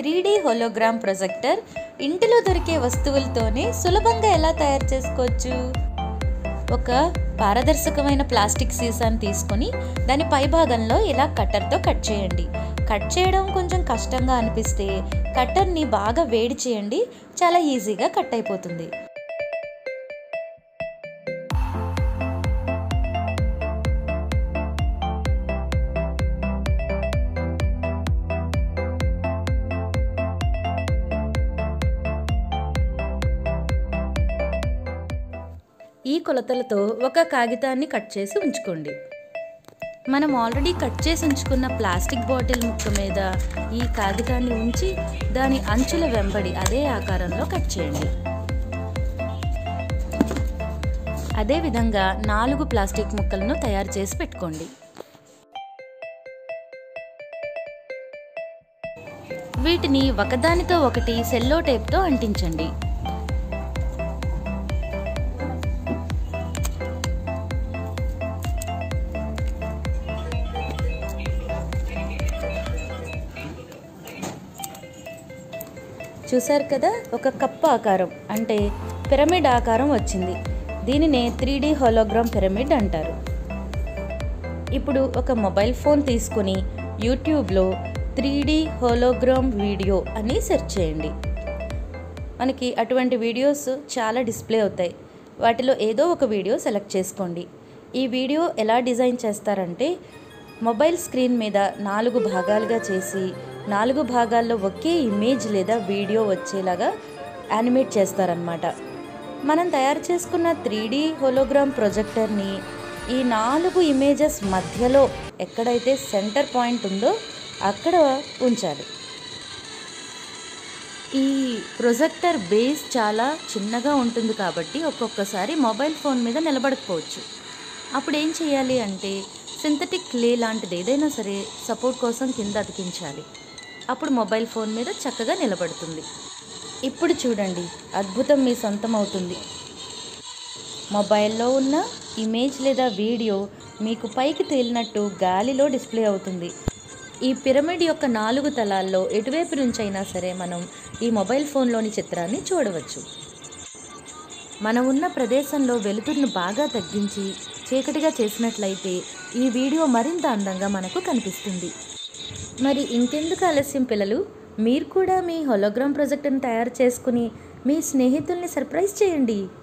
three D hologram projector ఇంటిలో దొరికే వస్తువులతోనే సులభంగా ఎలా తయారు చేసుకోవచ్చు ఒక పారదర్శకమైన ప్లాస్టిక్ సీసాని తీసుకొని దాని పైభాగంలో ఇలా కట్టర్తో కట్ చేయండి కట్ చేయడం కొంచెం కష్టంగా అనిపిస్తే కట్టర్ని బాగా వేడి చేయండి చాలా ఈజీగా కట్ అయిపోతుంది ఈ కొలతలతో ఒక కాగితాన్ని కట్ చేసి ఉంచుకోండి మనం ఆల్రెడీ కట్ చేసి ఉంచుకున్న ప్లాస్టిక్ బాటిల్ ముక్క మీద ఈ కాగితాన్ని ఉంచి దాని అంచుల వెంబడి అదే ఆకారంలో కట్ చేయండి అదేవిధంగా నాలుగు ప్లాస్టిక్ ముక్కలను తయారు చేసి పెట్టుకోండి వీటిని ఒకదానితో ఒకటి సెల్లో టేప్తో అంటించండి చూశారు కదా ఒక కప్పు ఆకారం అంటే పిరమిడ్ ఆకారం వచ్చింది దీనినే త్రీ డి హోలోగ్రామ్ పిరమిడ్ అంటారు ఇప్పుడు ఒక మొబైల్ ఫోన్ తీసుకుని యూట్యూబ్లో త్రీ డి హోలోగ్రామ్ వీడియో అని సెర్చ్ చేయండి మనకి అటువంటి వీడియోస్ చాలా డిస్ప్లే అవుతాయి వాటిలో ఏదో ఒక వీడియో సెలెక్ట్ చేసుకోండి ఈ వీడియో ఎలా డిజైన్ చేస్తారంటే మొబైల్ స్క్రీన్ మీద నాలుగు భాగాలుగా చేసి నాలుగు భాగాల్లో ఒకే ఇమేజ్ లేదా వీడియో వచ్చేలాగా యానిమేట్ చేస్తారనమాట మనం తయారు చేసుకున్న త్రీ డి హోలోగ్రామ్ ప్రొజెక్టర్ని ఈ నాలుగు ఇమేజెస్ మధ్యలో ఎక్కడైతే సెంటర్ పాయింట్ ఉందో అక్కడ ఉంచాలి ఈ ప్రొజెక్టర్ బేస్ చాలా చిన్నగా ఉంటుంది కాబట్టి ఒక్కొక్కసారి మొబైల్ ఫోన్ మీద నిలబడకపోవచ్చు అప్పుడు ఏం చేయాలి అంటే సింథటిక్ క్లే లాంటిది ఏదైనా సరే సపోర్ట్ కోసం కింద అతికించాలి అప్పుడు మొబైల్ ఫోన్ మీద చక్కగా నిలబడుతుంది ఇప్పుడు చూడండి అద్భుతం మీ సొంతం అవుతుంది మొబైల్లో ఉన్న ఇమేజ్ లేదా వీడియో మీకు పైకి తేలినట్టు గాలిలో డిస్ప్లే అవుతుంది ఈ పిరమిడ్ యొక్క నాలుగు తలాల్లో ఎటువైపు నుంచైనా సరే మనం ఈ మొబైల్ ఫోన్లోని చిత్రాన్ని చూడవచ్చు మనం ఉన్న ప్రదేశంలో వెలుతురును బాగా తగ్గించి చీకటిగా చేసినట్లయితే ఈ వీడియో మరింత అందంగా మనకు కనిపిస్తుంది మరి ఇంకెందుకు ఆలస్యం పిల్లలు మీరు కూడా మీ హోలోగ్రామ్ ప్రాజెక్టును తయారు చేసుకుని మీ స్నేహితుల్ని సర్ప్రైజ్ చేయండి